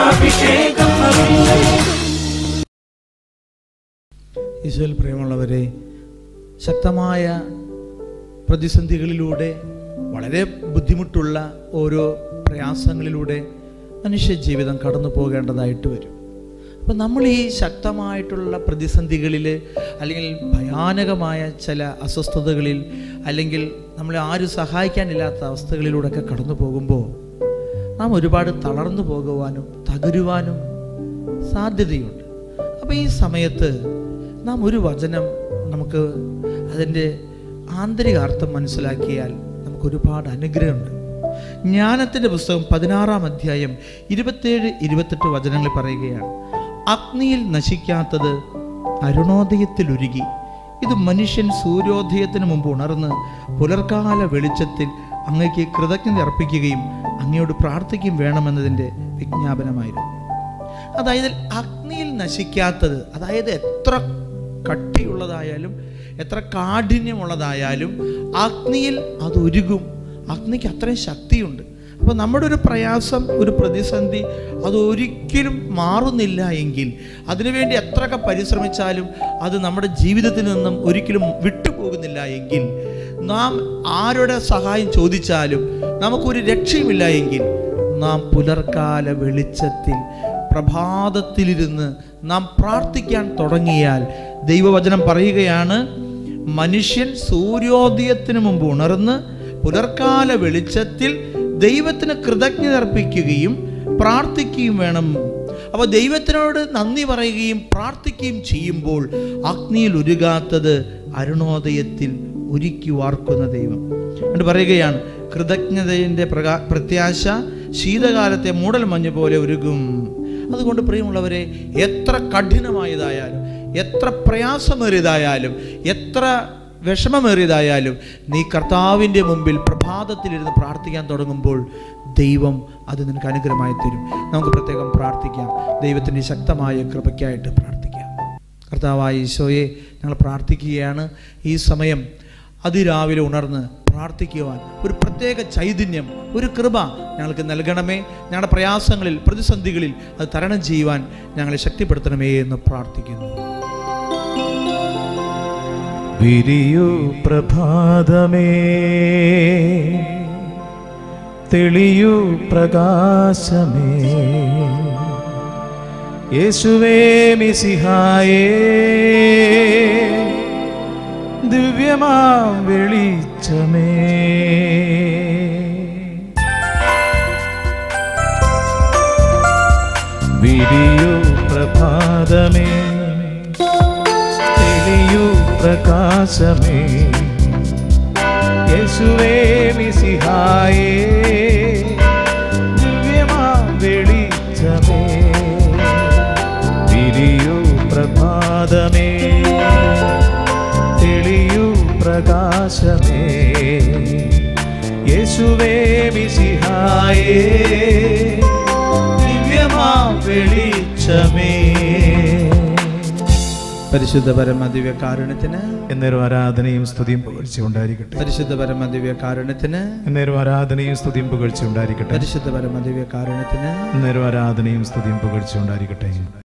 അഭിഷേകം അഭിഷേകം ഈശോയിൽ പ്രിയമുള്ളവരെ ശക്തമായ പ്രതിസന്ധികളിലൂടെ വളരെ ബുദ്ധിമുട്ടുള്ള ഓരോ പ്രയാസങ്ങളിലൂടെ മനുഷ്യ ജീവിതം കടന്നു പോകേണ്ടതായിട്ട് വരും അപ്പം നമ്മൾ ഈ ശക്തമായിട്ടുള്ള പ്രതിസന്ധികളിൽ അല്ലെങ്കിൽ ഭയാനകമായ ചില അസ്വസ്ഥതകളിൽ അല്ലെങ്കിൽ നമ്മളെ ആരും സഹായിക്കാനില്ലാത്ത അവസ്ഥകളിലൂടെയൊക്കെ കടന്നു പോകുമ്പോൾ നാം ഒരുപാട് തളർന്നു പോകുവാനും തകരുവാനും സാധ്യതയുണ്ട് അപ്പോൾ ഈ സമയത്ത് നാം ഒരു വചനം നമുക്ക് അതിൻ്റെ ആന്തരിക അർത്ഥം മനസ്സിലാക്കിയാൽ നമുക്ക് ഒരുപാട് അനുഗ്രഹമുണ്ട് ജ്ഞാനത്തിൻ്റെ പുസ്തകം പതിനാറാം അധ്യായം ഇരുപത്തേഴ് ഇരുപത്തെട്ട് വചനങ്ങൾ പറയുകയാണ് അഗ്നിയിൽ നശിക്കാത്തത് അരുണോദയത്തിൽ ഉരുകി ഇത് മനുഷ്യൻ സൂര്യോദയത്തിന് മുമ്പ് ഉണർന്ന് പുലർക്കാല വെളിച്ചത്തിൽ അങ്ങയ്ക്ക് കൃതജ്ഞത അർപ്പിക്കുകയും അങ്ങയോട് പ്രാർത്ഥിക്കുകയും വേണമെന്നതിൻ്റെ വിജ്ഞാപനമായിരുന്നു അതായത് അഗ്നിയിൽ നശിക്കാത്തത് അതായത് എത്ര കട്ടിയുള്ളതായാലും എത്ര കാഠിന്യമുള്ളതായാലും അഗ്നിയിൽ അത് ഒരുകും അഗ്നിക്ക് അത്രയും ശക്തിയുണ്ട് അപ്പോൾ നമ്മുടെ ഒരു പ്രയാസം ഒരു പ്രതിസന്ധി അത് ഒരിക്കലും മാറുന്നില്ല എങ്കിൽ അതിനുവേണ്ടി എത്രയൊക്കെ പരിശ്രമിച്ചാലും അത് നമ്മുടെ ജീവിതത്തിൽ നിന്നും ഒരിക്കലും വിട്ടുപോകുന്നില്ല എങ്കിൽ നാം ആരുടെ സഹായം ചോദിച്ചാലും നമുക്കൊരു രക്ഷയുമില്ല എങ്കിൽ നാം പുലർക്കാല വെളിച്ചത്തിൽ പ്രഭാതത്തിലിരുന്ന് നാം പ്രാർത്ഥിക്കാൻ തുടങ്ങിയാൽ ദൈവവചനം പറയുകയാണ് മനുഷ്യൻ സൂര്യോദയത്തിന് മുമ്പ് ഉണർന്ന് പുലർക്കാല വെളിച്ചത്തിൽ ദൈവത്തിന് കൃതജ്ഞത അർപ്പിക്കുകയും പ്രാർത്ഥിക്കുകയും വേണം അപ്പോൾ ദൈവത്തിനോട് നന്ദി പറയുകയും പ്രാർത്ഥിക്കുകയും ചെയ്യുമ്പോൾ അഗ്നിയിൽ ഉരുകാത്തത് അരുണോദയത്തിൽ ഉരുക്കി വാർക്കുന്ന ദൈവം എന്നിട്ട് പറയുകയാണ് കൃതജ്ഞതയുടെ പ്രകാ പ്രത്യാശ ശീതകാലത്തെ മൂടൽ മഞ്ഞ് പോലെ ഉരുകും അതുകൊണ്ട് പ്രിയമുള്ളവരെ എത്ര കഠിനമായതായാലും എത്ര പ്രയാസമേറിയതായാലും എത്ര വിഷമമേറിയതായാലും നീ കർത്താവിൻ്റെ മുമ്പിൽ പ്രഭാതത്തിലിരുന്ന് പ്രാർത്ഥിക്കാൻ തുടങ്ങുമ്പോൾ ദൈവം അത് നിനക്ക് അനുഗ്രഹമായി തരും നമുക്ക് പ്രത്യേകം പ്രാർത്ഥിക്കാം ദൈവത്തിൻ്റെ ശക്തമായ കൃപയ്ക്കായിട്ട് പ്രാർത്ഥിക്കാം കർത്താവായ ഈശോയെ ഞങ്ങൾ പ്രാർത്ഥിക്കുകയാണ് ഈ സമയം അതിരാവിലെ ഉണർന്ന് പ്രാർത്ഥിക്കുവാൻ ഒരു പ്രത്യേക ചൈതന്യം ഒരു കൃപ ഞങ്ങൾക്ക് നൽകണമേ ഞങ്ങളുടെ പ്രയാസങ്ങളിൽ പ്രതിസന്ധികളിൽ അത് തരണം ചെയ്യുവാൻ ഞങ്ങളെ ശക്തിപ്പെടുത്തണമേ എന്ന് പ്രാർത്ഥിക്കുന്നു വിരിയൂ പ്രഭാതമേ തെളിയൂ പ്രകാശമേ യേശുവേ മിസിഹായേ ദിവ്യമാം വെളിച്ചമേ വിരിയൂ പ്രഭാതമേ തെളിയൂ പ്രകാശമേ യേശുവേ മിസിഹായേ ദിവ്യമാം വെളിച്ചമേ വിരിയൂ പ്രഭാതമേ തെളിയൂ പ്രകാശമേ യേശുവേ മിസിഹായേ ദിവ്യമാം വെളിച്ചമേ പരിശുദ്ധ പരമദിവ്യ കാരുണ്യത്തിന് എന്നേരം ആരാധനയും സ്തുതിയും പുകഴ്ച ഉണ്ടായിരിക്കട്ടെ പരിശുദ്ധ പരമദിവ്യ കാരുണ്യത്തിന് എന്നേരം ആരാധനയും സ്തുതിയും പുകഴ്ച ഉണ്ടായിരിക്കട്ടെ പരിശുദ്ധ പരമദിവ്യ കാരുണ്യത്തിന് എന്നേരം ആരാധനയും സ്തുതിയും പുകഴ്ച ഉണ്ടായിരിക്കട്ടെ